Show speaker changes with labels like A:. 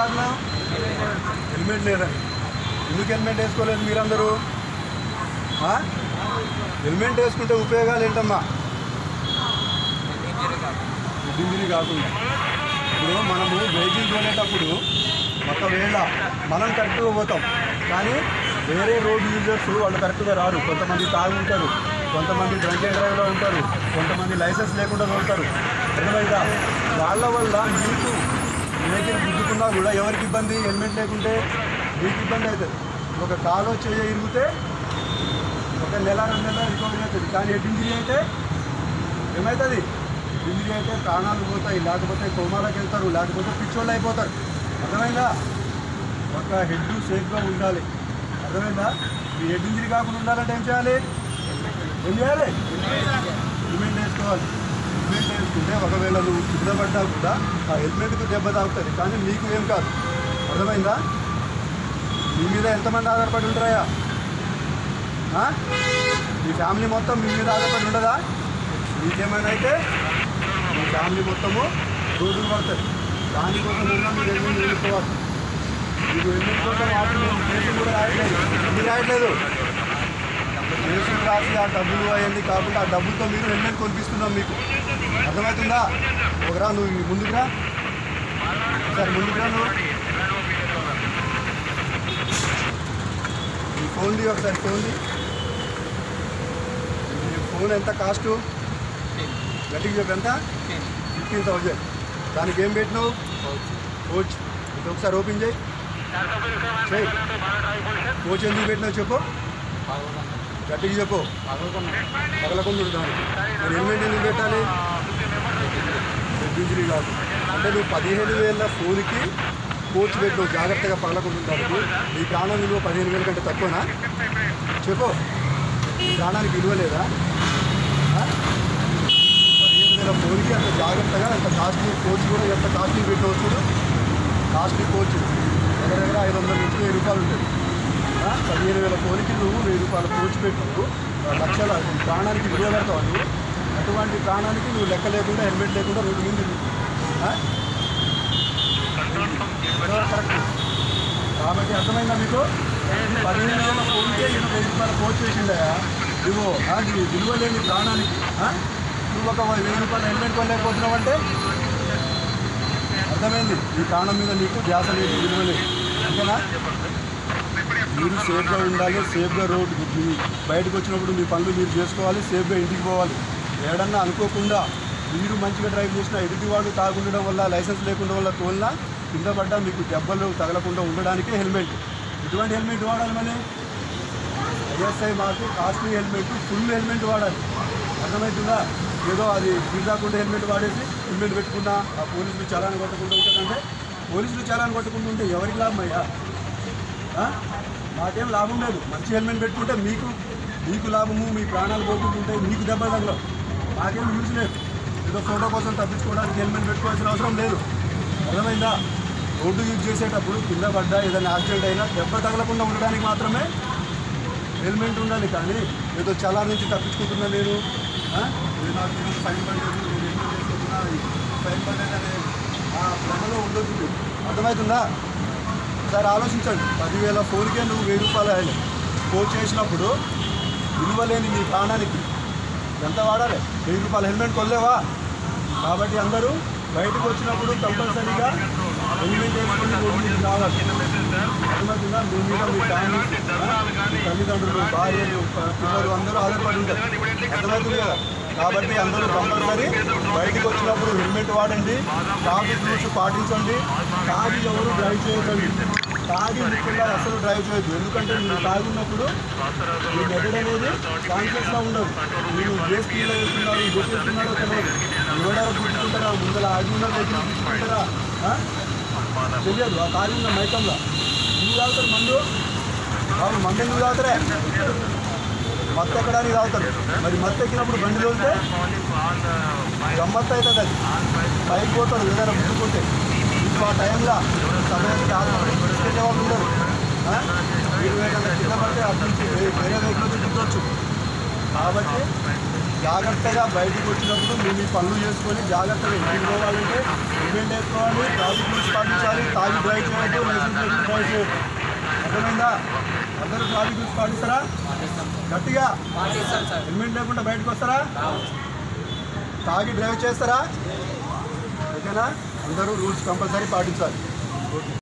A: కారణం హెల్మెట్ లేదని ఎందుకు హెల్మెట్ వేసుకోలేదు మీరందరూ ఆ? హెల్మెట్ వేసుకుంటే ఉపయోగాలు ఏంటమ్మా ఇంజరీ కాకుండా ఇప్పుడు మనము వెహికల్ కొనేటప్పుడు ఒకవేళ మనం కరెక్ట్గా పోతాం కానీ వేరే రోడ్ యూజర్స్ వాళ్ళు కరెక్ట్గా రారు కొంతమంది తాగి ఉంటారు కొంతమంది డ్రంక్ అండ్ డ్రైవ్లో ఉంటారు కొంతమంది లైసెన్స్ లేకుండా ఉంటారు అర్థమైందా వాళ్ళ వల్ల మీకు వెహికల్ గుద్దుకున్నా కూడా ఎవరికి ఇబ్బంది హెల్మెట్ లేకుంటే మీకు ఇబ్బంది అవుతుంది ఒక కాలు వచ్చి ఇరిగితే ఒక నెల రెండు నెలలు రికవరీ అవుతుంది కానీ హెడ్ ఇంజరీ అయితే ఏమవుతుంది ఇంజరీ అయితే ప్రాణాలు పోతాయి లేకపోతే కోమాలకు వెళ్తారు లేకపోతే పిచ్చోళ్ళు అయిపోతారు అర్థమైందా ఒక హెడ్ సేఫ్గా ఉండాలి అర్థమైందా ఈ హెడ్ ఇంజరీ కాకుండా ఉండాలంటే ఏం చేయాలి ఏం చేయాలి హెల్మెట్ వేసుకోవాలి హెల్మెట్ వేసుకుంటే ఒకవేళ నువ్వు కింద పడ్డా కూడా ఆ హెల్మెట్కు దెబ్బ తాగుతుంది కానీ నీకు ఏం కాదు అర్థమైందా మీ మీద ఎంతమంది ఆధారపడి ఉంటారా ఆ? మీ ఫ్యామిలీ మొత్తం మీ మీద ఆధారపడి ఉండదా మీకేమైనా అయితే మీ ఫ్యామిలీ మొత్తము రోడ్డుకు పడుతుంది దానికోసం ఉన్నా మీరు ఎన్ని వెళ్ళిపోవాలి మీకు ఎన్ని కోసం ఆటలు లేదు కేసులు కూడా రాయట్లేదు ఎందుకు రాయట్లేదు కేసులు రాసి ఆ డబ్బులు అవన్నీ కాకుండా ఆ డబ్బులతో మీరు హెల్మెట్ కొనిపిస్తున్నాం మీకు అర్థమవుతుందా ఒకరా నువ్వు ఈ ముందుకు రా సరే ముందుకు రా నువ్వు ఈ ఫోన్ది ఒకసారి ఫోన్ది ఈ ఫోన్ ఎంత కాస్ట్ గట్టిగా చెప్పు ఎంత ఫిఫ్టీన్ థౌజండ్ దానికి ఏం పెట్టినావు కోచ్ ఇది ఒకసారి ఓపెన్ చేయి చేయి కోచ్ ఎందుకు పెట్టినావు చెప్పు గట్టిగా చెప్పు పగలకుండా ఉంటాను మరి హెల్మెట్ ఎందుకు పెట్టాలి హెడ్ ఇంజరీ కాదు అంటే నువ్వు పదిహేను వేల ఫోన్కి కోచ్ పెట్టు జాగ్రత్తగా పగలకుండా ఉంటానికి నీ ప్రాణం విలువ పదిహేను వేల కంటే తక్కువనా చెప్పు నీ ప్రాణానికి విలువ లేదా ఆ? పదిహేను వేల ఫోన్కి అంత జాగ్రత్తగా అంత కాస్ట్లీ కోచ్ కూడా ఎంత కాస్ట్లీ పెట్టవచ్చు కాస్ట్లీ కోచ్ దగ్గర దగ్గర ఐదు వందల నుంచి వెయ్యి రూపాయలు ఉంటుంది ఆ? పదిహేను వేల ఫోన్కి నువ్వు వెయ్యి రూపాయల కోచ్ పెట్టు లక్షల నీ ప్రాణానికి విలువ కడతావు నువ్వు అటువంటి ప్రాణానికి నువ్వు లెక్క లేకుండా హెల్మెట్ లేకుండా రోడ్డు మీద తిరుగు. ఆ? కరెక్ట్ కాబట్టి అర్థమైందా మీకు ఈ పదిహేను వేల ఫోన్కే నేను వెయ్యి రూపాయల కోచ్ చేసిండయా నువ్వు ఆ, నీ విలువ లేని ప్రాణానికి ఆ? నువ్వు ఒక వెయ్యి రూపాయల హెల్మెట్ కొనలేకపోతున్నావు అంటే అర్థమైంది ఈ ప్రాణం మీద నీకు ధ్యాస లేదు విలువ లేదు అంతేనా మీరు సేఫ్గా ఉండాలి సేఫ్గా రోడ్డు మీ బయటకు వచ్చినప్పుడు మీ పనులు మీరు చేసుకోవాలి సేఫ్గా ఇంటికి పోవాలి ఏడన్నా అనుకోకుండా మీరు మంచిగా డ్రైవ్ చేసినా ఎదుటి వాళ్ళు తాగుండడం వల్ల లైసెన్స్ లేకుండా వల్ల తోలినా కింద పడ్డా మీకు దెబ్బలు తగలకుండా ఉండడానికి హెల్మెట్ ఎటువంటి హెల్మెట్ వాడాలి మళ్ళీ ఐఎస్ఐ మాకు కాస్ట్లీ హెల్మెట్ ఫుల్ హెల్మెట్ వాడాలి అర్థమవుతుందా ఏదో అది తీసాకుండా హెల్మెట్ వాడేసి హెల్మెట్ పెట్టుకున్నా ఆ పోలీసులు చలాన్ కొట్టకుండా ఉంటారంటే పోలీసులు చలాన్ కొట్టకుండా ఉంటే ఎవరికి లాభం అయ్యా ఆ? మాకేం లాభం లేదు మంచి హెల్మెట్ పెట్టుకుంటే మీకు మీకు లాభము మీ ప్రాణాలు పోతుంటే మీకు దెబ్బ తగలవు మాకేం యూజ్ లేదు ఏదో ఫోటో కోసం తప్పించుకోవడానికి హెల్మెట్ పెట్టుకోవాల్సిన అవసరం లేదు అర్థమైందా రోడ్డు యూజ్ చేసేటప్పుడు కింద పడ్డా ఏదైనా యాక్సిడెంట్ అయినా దెబ్బ తగలకుండా ఉండడానికి మాత్రమే హెల్మెట్ ఉండాలి కానీ ఏదో చాలా నుంచి తప్పించుకుంటున్నా నేను ఆ? ఇది నాకు ఈరోజు ఫైన్ పడలేదు నేను ఎందుకు చేసుకుంటున్నా ఫైన్ పడలేదు అనే ఆ భ్రమలో ఉండొద్దు మీరు. అర్థమవుతుందా ఒకసారి ఆలోచించండి పదివేల ఫోన్కే నువ్వు వెయ్యి రూపాయలు అయ్యాలి కోచ్ చేసినప్పుడు విలువ లేని నీ ప్రాణానికి ఎంత వాడాలి వెయ్యి రూపాయల హెల్మెట్ కొనలేవా కాబట్టి అందరూ బయటకు వచ్చినప్పుడు కంపల్సరీగా హెల్మెట్ వేసుకొని రోడ్డు మీద రావాలి అర్థమవుతుందా మీ మీద మీ ఫ్యామిలీ మీ తల్లిదండ్రులు భార్యలు పిల్లలు అందరూ ఆధారపడి ఉంటారు అర్థమవుతుంది కదా కాబట్టి అందరూ కంపల్సరీ బయటకు వచ్చినప్పుడు హెల్మెట్ వాడండి ట్రాఫిక్ రూల్స్ పాటించండి తాగి ఎవరు డ్రైవ్ చేయకండి తాగి ముఖ్యంగా అసలు డ్రైవ్ చేయొద్దు ఎందుకంటే మీరు తాగి ఉన్నప్పుడు మీ మెదడు అనేది కాన్షియస్గా ఉండదు మీరు ఏ స్పీడ్లో వెళ్తున్నారు ఎటు వెళ్తున్నారో తెలియదు ఎవడారో గుర్తుకుంటారా ముందర ఆగి ఉన్న దగ్గర గుర్తుకుంటారా ఆ? తెలియదు ఆ తాగి ఉన్న మైకంలో ఎందుకు తాగుతారు మందు వాళ్ళు మందు ఎందుకు తాగుతారే మత్తు ఎక్కడానికి తాగుతారు మరి మత్తు ఎక్కినప్పుడు బండి వెళ్తే గమ్మత్తు అవుతుంది అది పైకి పోతాడు ఏదైనా గుర్తుకుంటే ఇప్పుడు ఆ టైంలో సమయానికి తీసుకెళ్ళే వాళ్ళు ఉండరు ఆ? మీరు ఏదైనా కింద పడితే అర్థం వేరే వెహికల్ గుర్తొచ్చు కాబట్టి జాగ్రత్తగా బయటకు వచ్చినప్పుడు మీ మీ పనులు చేసుకొని జాగ్రత్తగా ఇంటికి పోవాలంటే హెల్మెట్ వేసుకోవాలి ట్రాఫిక్ రూల్స్ పాటించాలి తాగి డ్రైవ్ చేయొద్దు లైసెన్స్ లేకుండా డ్రైవ్ చేయొద్దు అర్థమైందా అందరూ ట్రాఫిక్ రూల్స్ పాటిస్తారా గట్టిగా హెల్మెట్ లేకుండా బయటకు వస్తారా తాగి డ్రైవ్ చేస్తారా ఓకేనా అందరూ రూల్స్ కంపల్సరీ పాటించాలి